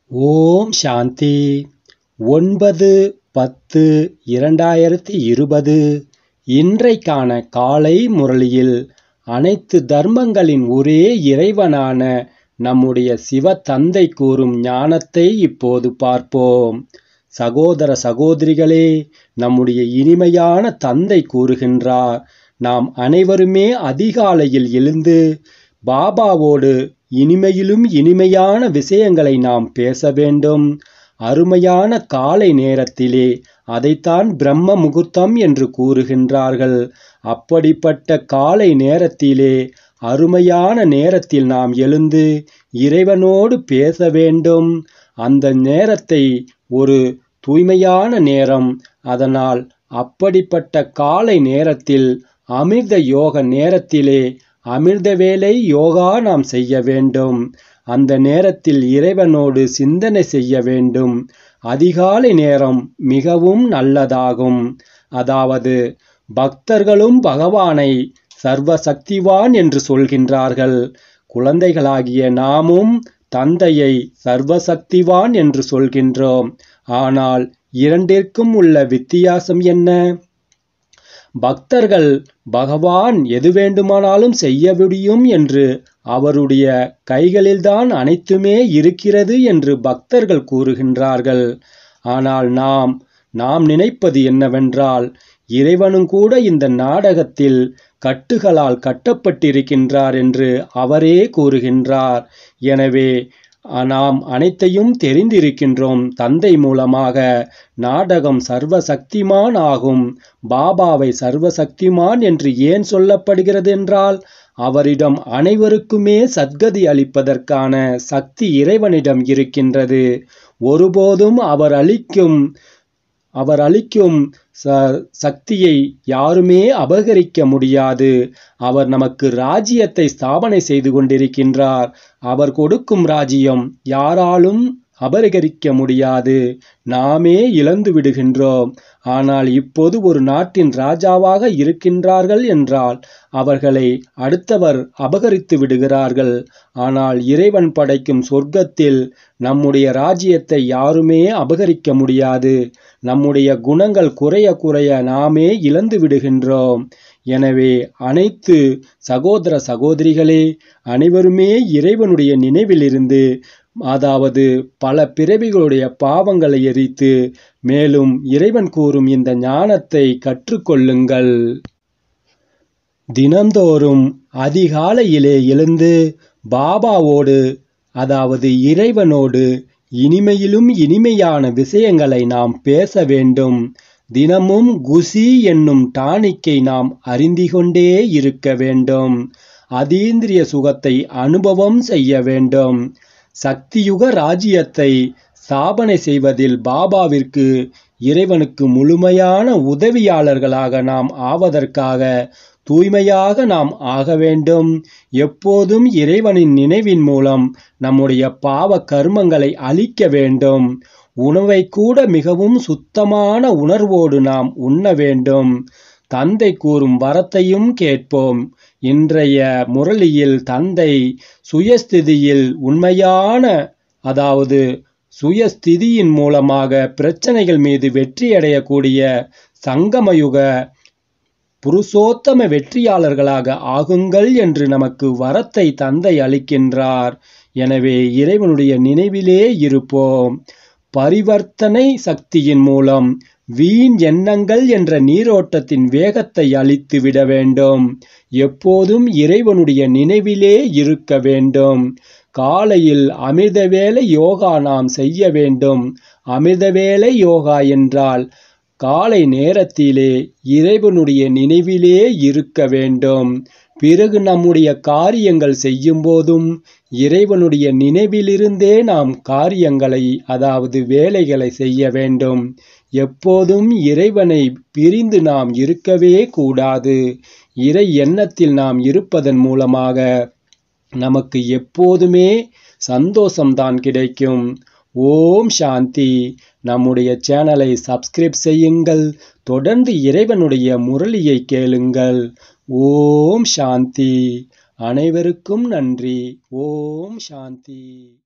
ஓம் சாந்தி ஒன்பது பத்து இரண்டாயிரத்தி இருபது இன்றைக்கான காலை முரளியில் அனைத்து தர்மங்களின் ஒரே இறைவனான நம்முடைய சிவ தந்தை கூறும் ஞானத்தை இப்போது பார்ப்போம் சகோதர சகோதரிகளே நம்முடைய இனிமையான தந்தை கூறுகின்றார் நாம் அனைவருமே அதிகாலையில் எழுந்து பாபாவோடு இனிமையிலும் இனிமையான விஷயங்களை நாம் பேச வேண்டும் அருமையான காலை நேரத்திலே அதைத்தான் பிரம்ம முகூர்த்தம் என்று கூறுகின்றார்கள் அப்படிப்பட்ட காலை நேரத்திலே அருமையான நேரத்தில் நாம் எழுந்து இறைவனோடு பேச வேண்டும் அந்த நேரத்தை ஒரு தூய்மையான நேரம் அதனால் அப்படிப்பட்ட காலை நேரத்தில் அமிர்த யோக நேரத்திலே அமிர்த வேலை யோகா நாம் செய்ய வேண்டும் அந்த நேரத்தில் இறைவனோடு சிந்தனை செய்ய வேண்டும் அதிகாலை நேரம் மிகவும் நல்லதாகும் அதாவது பக்தர்களும் பகவானை சர்வசக்திவான் என்று சொல்கின்றார்கள் குழந்தைகளாகிய நாமும் தந்தையை சர்வசக்திவான் என்று சொல்கின்றோம் ஆனால் இரண்டிற்கும் உள்ள வித்தியாசம் என்ன பக்தர்கள் பகவான் எது வேண்டுமானாலும் செய்ய முடியும் என்று அவருடைய கைகளில்தான் அனைத்துமே இருக்கிறது என்று பக்தர்கள் கூறுகின்றார்கள் ஆனால் நாம் நாம் நினைப்பது என்னவென்றால் இறைவனும் கூட இந்த நாடகத்தில் கட்டுகளால் கட்டப்பட்டிருக்கின்றார் என்று அவரே கூறுகின்றார் எனவே நாம் அனைத்தையும் தெரிந்திருக்கின்றோம் தந்தை மூலமாக நாடகம் சர்வசக்திமான் ஆகும் பாபாவை சர்வசக்திமான் என்று ஏன் சொல்லப்படுகிறது என்றால் அவரிடம் அனைவருக்குமே சத்கதி அளிப்பதற்கான சக்தி இறைவனிடம் இருக்கின்றது ஒருபோதும் அவர் அளிக்கும் அவர் அளிக்கும் ச சக்தியை யாருமே அபகரிக்க முடியாது அவர் நமக்கு ராஜ்யத்தை ஸ்தாபனை செய்து கொண்டிருக்கின்றார் அவர் கொடுக்கும் ராஜ்யம் யாராலும் அபகரிக்க முடியாது நாமே இழந்து விடுகின்றோம் ஆனால் இப்போது ஒரு நாட்டின் ராஜாவாக இருக்கின்றார்கள் என்றால் அவர்களை அடுத்தவர் அபகரித்து விடுகிறார்கள் ஆனால் இறைவன் படைக்கும் சொர்க்கத்தில் நம்முடைய ராஜ்யத்தை யாருமே அபகரிக்க முடியாது நம்முடைய குணங்கள் குறைய குறைய நாமே இழந்து விடுகின்றோம் எனவே அனைத்து சகோதர சகோதரிகளே அனைவருமே இறைவனுடைய நினைவிலிருந்து அதாவது பல பிறவிகளுடைய பாவங்களை எரித்து மேலும் இறைவன் கூறும் இந்த ஞானத்தை கற்றுக்கொள்ளுங்கள் தினந்தோறும் அதிகாலையிலே எழுந்து பாபாவோடு அதாவது இறைவனோடு இனிமையிலும் இனிமையான விஷயங்களை நாம் பேச வேண்டும் தினமும் குசி என்னும் டானிக்கை நாம் அறிந்திகொண்டே இருக்க வேண்டும் அதீந்திரிய சுகத்தை அனுபவம் செய்ய வேண்டும் சக்தியுக ராஜ்யத்தை ஸ்தாபனை செய்வதில் பாபாவிற்கு இறைவனுக்கு முழுமையான உதவியாளர்களாக நாம் ஆவதற்காக தூய்மையாக நாம் ஆக வேண்டும் எப்போதும் இறைவனின் நினைவின் மூலம் நம்முடைய பாவ கர்மங்களை அழிக்க வேண்டும் உணவை கூட மிகவும் சுத்தமான உணர்வோடு நாம் உண்ண வேண்டும் தந்தை கூறும் வரத்தையும் கேட்போம் இன்றைய முரளியில் தந்தை சுயஸ்திதியில் உண்மையான அதாவது சுயஸ்திதியின் மூலமாக பிரச்சனைகள் மீது வெற்றியடையக்கூடிய சங்கமயுக புருஷோத்தம வெற்றியாளர்களாக ஆகுங்கள் என்று நமக்கு வரத்தை தந்தை அளிக்கின்றார் எனவே இறைவனுடைய நினைவிலே இருப்போம் பரிவர்த்தனை சக்தியின் மூலம் வீண் எண்ணங்கள் என்ற நீரோட்டத்தின் வேகத்தை அழித்து விட வேண்டும் எப்போதும் இறைவனுடைய நினைவிலே இருக்க வேண்டும் காலையில் அமிர்தவேளை யோகா நாம் செய்ய வேண்டும் அமிர்தவேளை யோகா என்றால் காலை நேரத்திலே இறைவனுடைய நினைவிலே இருக்க வேண்டும் பிறகு நம்முடைய காரியங்கள் செய்யும் போதும் இறைவனுடைய நினைவிலிருந்தே நாம் காரியங்களை அதாவது வேலைகளை செய்ய வேண்டும் எப்போதும் இறைவனை பிரிந்து நாம் இருக்கவே கூடாது இறை எண்ணத்தில் நாம் இருப்பதன் மூலமாக நமக்கு எப்போதுமே சந்தோஷம்தான் கிடைக்கும் ஓம் சாந்தி நம்முடைய சேனலை சப்ஸ்கிரைப் செய்யுங்கள் தொடர்ந்து இறைவனுடைய முரளியை கேளுங்கள் ஓம் சாந்தி அனைவருக்கும் நன்றி ஓம் சாந்தி